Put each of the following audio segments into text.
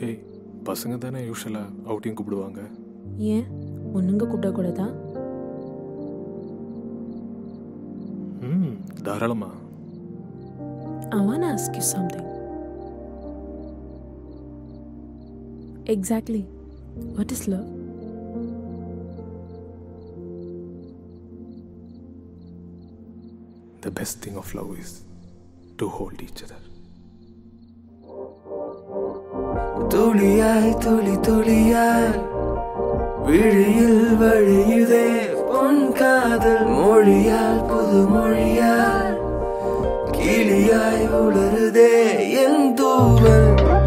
Hey பசங்க தானே யூஸ்வலாக அவுட்டிங் கூப்பிடுவாங்க ஏன் ஒன்றுங்க கூப்பிடக்கூடாதா ம் தாராளமா I want to ask you something. Exactly. What is love? The best thing of love is to hold each other துளியாய் துளி துளியாய் விழியில் வழியுதே பொன் காதல் மொழியால் புது மொழியால் கிளியாய் உளருதே என் தூவல்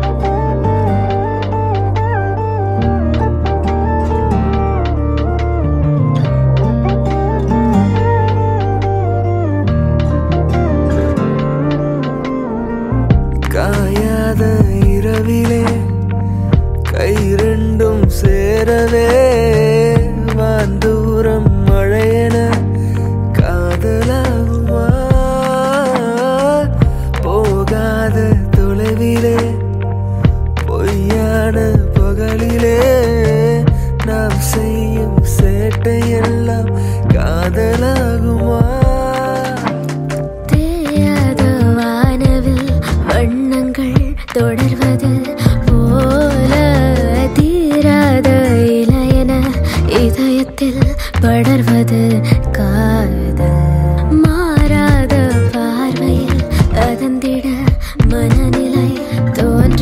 காயாத இரவிலே கை ரெண்டும் சேரவே வாந்தூரம் மழையென காதலாகுமா போகாத தொலைவிலே பொய்யான பகலிலே நாம் செய்யும் சேட்டையெல்லாம் காதலாகுமா தேயாத வானவில் வண்ணங்கள் தொடர்வது போல தீராத இலையென இதயத்தில் படர்வது காதல் மாறாத பார்வையில் அதந்திட மனநிலை தோன்ற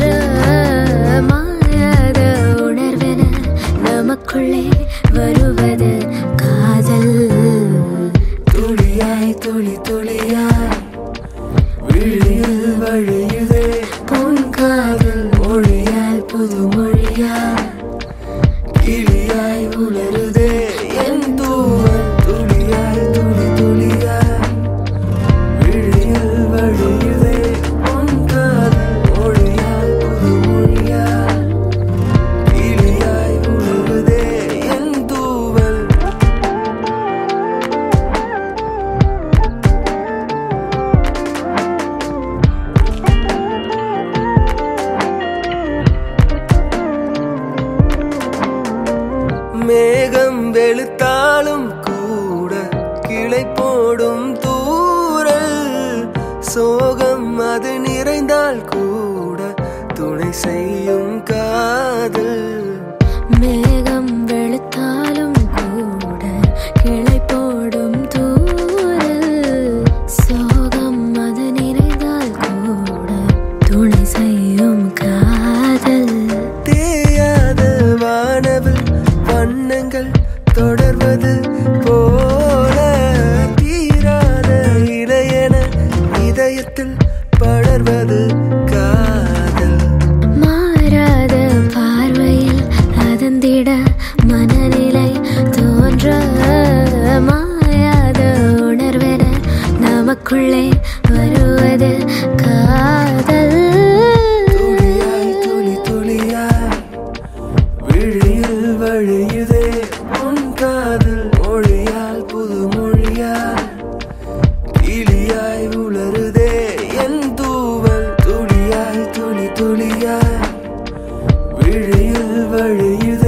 மாறாத உணர்வென நமக்குள்ளே வருவது காதல் துளியாய் துளி துளியாய் விழியில் வழியுதே பொன் காதல் மொழியாய் புது மொழியாய் கிளியாய் உளருதே என் தூவல் துளியாய் துளி துளியாய் விழியில் வழியுதே பொன் காதல் மொழியாய் புது மொழியாய் கிளியாய் உளருதே என் தூவல் மேகம் வெளுத்தாலும் கூட கிளை போடும் தூரல் சோகம் அது நிறைந்தால் கூட துணை செய்யும் காதல் மேகம் வெளுத்தாலும் கூட கிளை போடும் தூரல் சோகம் அது நிறைந்தால் கூட துணை செய்யும் காதல் தேயாத வானவில் வண்ணங்கள் தொடர்வது போல தீராத இடையென இதயத்தில் படர்வது காதல் மாறாத பார்வையில் அதந்திட மனநிலை தோன்ற மாயாத உணர்வென நமக்குள்ளே வருவது காதல் துளியாய் துளி துளியாய் விழியில் வழியுதே உன் காதல் மொழியால் புது மொழியால் கிளியாய் உளருதே என் தூவல் துளியாய் துளி துளியாய் விழியில் வழியுதே